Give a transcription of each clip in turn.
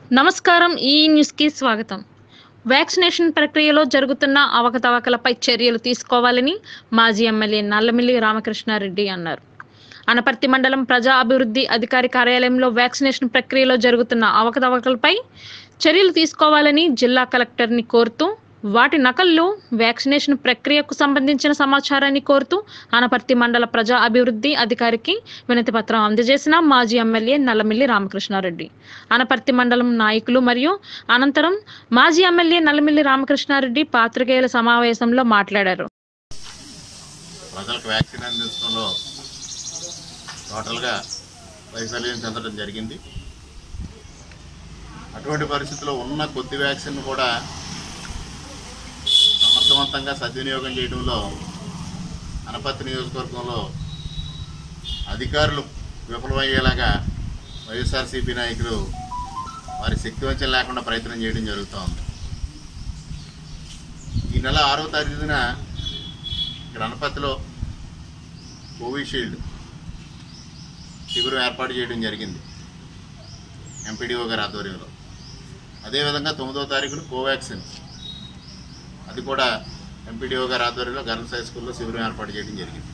నమస్కారం ఈ న్యూస్కి స్వాగతం వ్యాక్సినేషన్ ప్రక్రియలో జరుగుతున్న అవకతవకలపై చర్యలు తీసుకోవాలని మాజీ ఎమ్మెల్యే నల్లమిల్లి రామకృష్ణారెడ్డి అన్నారు అనపర్తి మండలం ప్రజా అభివృద్ధి అధికారి కార్యాలయంలో వ్యాక్సినేషన్ ప్రక్రియలో జరుగుతున్న అవకతవకలపై చర్యలు తీసుకోవాలని జిల్లా కలెక్టర్ని కోరుతూ వాటి నకల్లో వ్యాక్సినేషన్ ప్రక్రియకు సంబంధించిన సమాచారాన్ని కోరుతూ అనపర్తి మండల ప్రజా అభివృద్ధి అధికారికి వినతి పత్రం అందజేసిన మాజీ ఎమ్మెల్యే నల్లమిల్లి రామకృష్ణారెడ్డి అనపర్తి మండలం నాయకులు మరియు అనంతరం మాజీ ఎమ్మెల్యే నల్లమిల్లి రామకృష్ణారెడ్డి పాత్రికేయుల సమావేశంలో మాట్లాడారు ప్రజలకు వ్యాక్సిన్ అందించడంలో టోటల్గా వైఫల్యం చెందడం జరిగింది అటువంటి పరిస్థితిలో ఉన్న కొద్ది వ్యాక్సిన్ కూడా సమర్థవంతంగా సద్వినియోగం చేయడంలో అనపత్తి నియోజకవర్గంలో అధికారులు విఫలమయ్యేలాగా వైఎస్ఆర్సీపీ నాయకులు వారి శక్తివంచం లేకుండా ప్రయత్నం చేయడం జరుగుతూ ఉంది ఈ నెల ఆరో తారీఖున ఇక్కడ అనపత్తిలో కోవిషీల్డ్ శిబిరం ఏర్పాటు చేయడం జరిగింది ఎంపీడీఓ గారి ఆధ్వర్యంలో అదేవిధంగా తొమ్మిదో తారీఖున కోవాక్సిన్ అది కూడా ఎంపీడీఓ గారి ఆధ్వర్యంలో గర్ల్స్ హై స్కూల్లో శిబిరం ఏర్పాటు చేయడం జరిగింది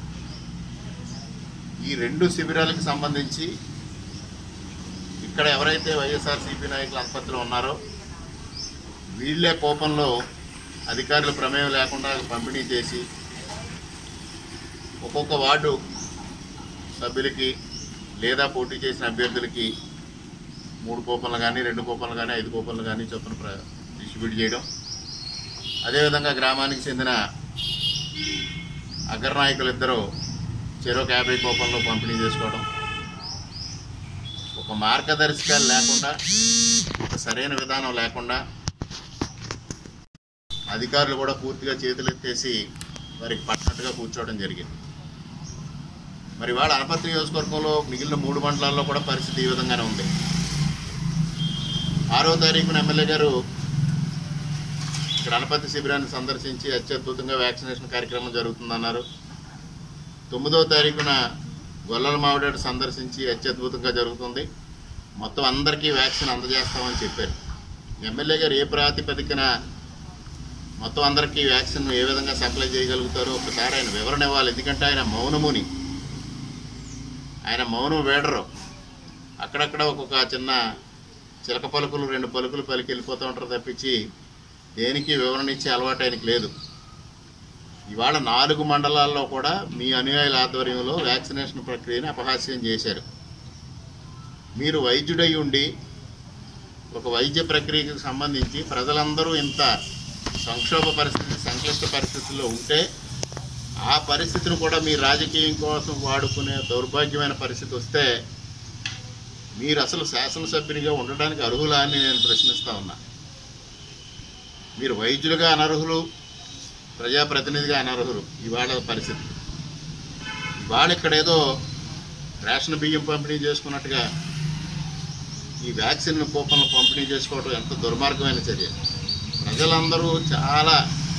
ఈ రెండు శిబిరాలకు సంబంధించి ఇక్కడ ఎవరైతే వైఎస్ఆర్సీపీ నాయకులు ఆసుపత్రిలో ఉన్నారో వీళ్ళే కోపంలో అధికారుల ప్రమేయం లేకుండా పంపిణీ చేసి ఒక్కొక్క వార్డు సభ్యులకి లేదా పోటీ చేసిన అభ్యర్థులకి మూడు కూపన్లు కానీ రెండు కూపన్లు కానీ ఐదు కూపన్లు కానీ చొప్పున ప్ర డిస్ట్రిబ్యూట్ చేయడం అదేవిధంగా గ్రామానికి చెందిన అగ్రనాయకులు ఇద్దరు చెరొక యాభై కూపన్లు పంపిణీ చేసుకోవడం ఒక మార్గదర్శకాలు లేకుండా ఒక సరైన విధానం లేకుండా అధికారులు కూడా పూర్తిగా చేతులెత్తేసి వారికి పట్టినట్టుగా కూర్చోవడం జరిగింది మరి వాళ్ళ అనపత్రి నియోజకవర్గంలో మిగిలిన మూడు మండలాల్లో కూడా పరిస్థితి ఈ విధంగానే ఉంది ఆరో తారీఖున ఎమ్మెల్యే గారు ఇక్కడ అనపత్తి శిబిరాన్ని సందర్శించి అత్యద్భుతంగా వ్యాక్సినేషన్ కార్యక్రమం జరుగుతుందన్నారు తొమ్మిదో తారీఖున గొల్లల మావిడాడు సందర్శించి అత్యద్భుతంగా జరుగుతుంది మొత్తం అందరికీ వ్యాక్సిన్ అందజేస్తామని చెప్పారు ఎమ్మెల్యే గారు ఏ ప్రాతిపదికన మొత్తం అందరికీ వ్యాక్సిన్ ఏ విధంగా సప్లై చేయగలుగుతారో ఒకసారి ఆయన వివరణ ఇవ్వాలి ఎందుకంటే ఆయన మౌనముని ఆయన మౌనం వేడరు అక్కడక్కడ ఒక్కొక్క చిన్న చిలక పలుకులు రెండు పలుకులు పలికి వెళ్ళిపోతూ ఉంటారు తప్పించి దేనికి వివరణ ఇచ్చే అలవాటు ఆయనకి లేదు ఇవాళ నాలుగు మండలాల్లో కూడా మీ అనుయాయుల ఆధ్వర్యంలో వ్యాక్సినేషన్ ప్రక్రియని అపహాస్యం చేశారు మీరు వైద్యుడై ఉండి ఒక వైద్య ప్రక్రియకు సంబంధించి ప్రజలందరూ ఇంత సంక్షోభ పరిస్థితి సంక్లిష్ట పరిస్థితుల్లో ఉంటే ఆ పరిస్థితిని కూడా మీ రాజకీయం కోసం వాడుకునే దౌర్భాగ్యమైన పరిస్థితి వస్తే మీరు అసలు శాసనసభ్యునిగా ఉండడానికి అర్హులా అని నేను ప్రశ్నిస్తా ఉన్నా మీరు వైద్యులుగా అనర్హులు ప్రజాప్రతినిధిగా అనర్హులు ఇవాళ పరిస్థితి ఇవాళ ఇక్కడ ఏదో రేషన్ బియ్యం పంపిణీ చేసుకున్నట్టుగా ఈ వ్యాక్సిన్ కూపన్లు పంపిణీ చేసుకోవడం ఎంత దుర్మార్గమైన చర్య ప్రజలందరూ చాలా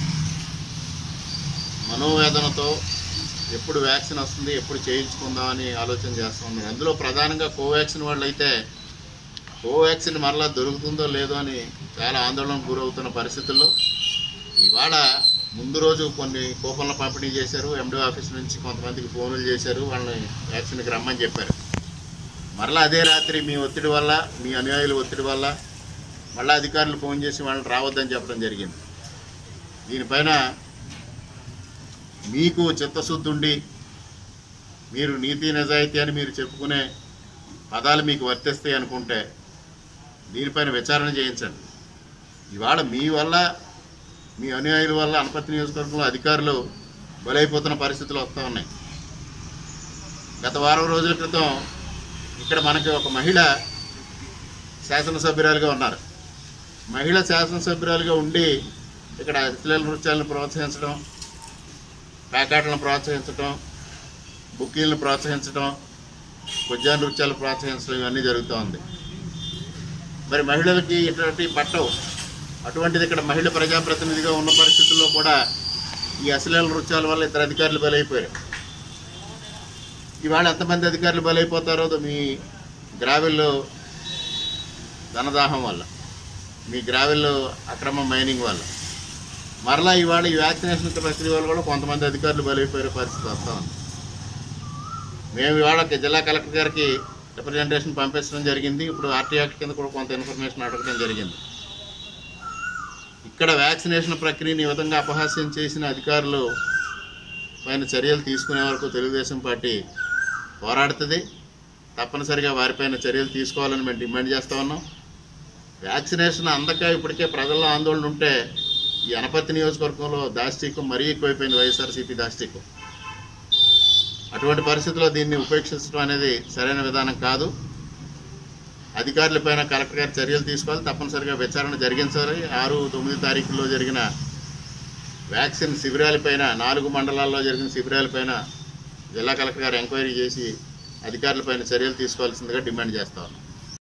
మనోవేదనతో ఎప్పుడు వ్యాక్సిన్ వస్తుంది ఎప్పుడు చేయించుకుందామని ఆలోచన చేస్తూ ఉన్నారు అందులో ప్రధానంగా కోవాక్సిన్ వాళ్ళు అయితే కోవాక్సిన్ మరలా దొరుకుతుందో లేదో అని చాలా ఆందోళనకు గురవుతున్న పరిస్థితుల్లో ఇవాళ ముందు రోజు కొన్ని కూపన్లు పంపిణీ చేశారు ఎండి ఆఫీస్ నుంచి కొంతమందికి ఫోన్లు చేశారు వాళ్ళని వ్యాక్సిన్కి రమ్మని చెప్పారు మరలా అదే రాత్రి మీ ఒత్తిడి వల్ల మీ అనుయాయుల ఒత్తిడి వల్ల మళ్ళీ అధికారులు ఫోన్ చేసి వాళ్ళని రావద్దని చెప్పడం జరిగింది దీనిపైన మీకు చిత్తశుద్ధి ఉండి మీరు నీతి నిజాయితీ అని మీరు చెప్పుకునే పదాలు మీకు వర్తిస్తాయి అనుకుంటే దీనిపైన విచారణ చేయించండి ఇవాళ మీ వల్ల మీ అనుయాయుల వల్ల అనపత్తి నియోజకవర్గంలో అధికారులు బలైపోతున్న పరిస్థితులు వస్తూ ఉన్నాయి గత వారం రోజుల క్రితం ఇక్కడ మనకి ఒక మహిళ శాసనసభ్యురాలుగా ఉన్నారు మహిళ శాసనసభ్యురాలుగా ఉండి ఇక్కడ అశ్లీల నృత్యాలను ప్రోత్సహించడం ప్యాకాట్లను ప్రోత్సహించడం బుక్కీలను ప్రోత్సహించడం కుజ్జా నృత్యాలు ప్రోత్సహించడం ఇవన్నీ జరుగుతూ ఉంది మరి మహిళలకి ఇటువంటి పట్టవు అటువంటిది ఇక్కడ మహిళ ప్రజాప్రతినిధిగా ఉన్న పరిస్థితుల్లో కూడా ఈ అశ్లీల నృత్యాల వల్ల ఇద్దరు అధికారులు బలైపోయారు ఇవాళ ఎంతమంది అధికారులు బలైపోతారో మీ గ్రావెల్లో ధనదాహం వల్ల మీ గ్రావెల్ అక్రమ మైనింగ్ వల్ల మరలా ఇవాళ ఈ వ్యాక్సినేషన్ ప్రక్రియ వల్ల కూడా కొంతమంది అధికారులు బలైపోయే పరిస్థితి వస్తా ఉంది మేము ఇవాళ జిల్లా కలెక్టర్ గారికి రిప్రజెంటేషన్ పంపించడం జరిగింది ఇప్పుడు ఆర్టీ యాక్ట్ కింద కూడా కొంత ఇన్ఫర్మేషన్ అడగడం జరిగింది ఇక్కడ వ్యాక్సినేషన్ ప్రక్రియని ఈ విధంగా అపహాస్యం చేసిన అధికారులు పైన చర్యలు తీసుకునే వరకు తెలుగుదేశం పార్టీ పోరాడుతుంది తప్పనిసరిగా వారిపైన చర్యలు తీసుకోవాలని మేము డిమాండ్ చేస్తూ ఉన్నాం వ్యాక్సినేషన్ అందక ఇప్పటికే ప్రజల్లో ఆందోళన ఉంటే ఈ అనపర్తి నియోజకవర్గంలో దాష్టికం మరీ ఎక్కువైపోయింది వైఎస్ఆర్సీపీ దాష్టికం అటువంటి పరిస్థితుల్లో దీన్ని ఉపేక్షించడం అనేది సరైన విధానం కాదు అధికారులపైన కలెక్టర్ గారు చర్యలు తీసుకోవాలి తప్పనిసరిగా విచారణ జరిగించాలి ఆరు తొమ్మిది తారీఖుల్లో జరిగిన వ్యాక్సిన్ శిబిరాలపైన నాలుగు మండలాల్లో జరిగిన శిబిరాలపైన జిల్లా కలెక్టర్ గారు ఎంక్వైరీ చేసి అధికారులపైన చర్యలు తీసుకోవాల్సిందిగా డిమాండ్ చేస్తా ఉన్నాం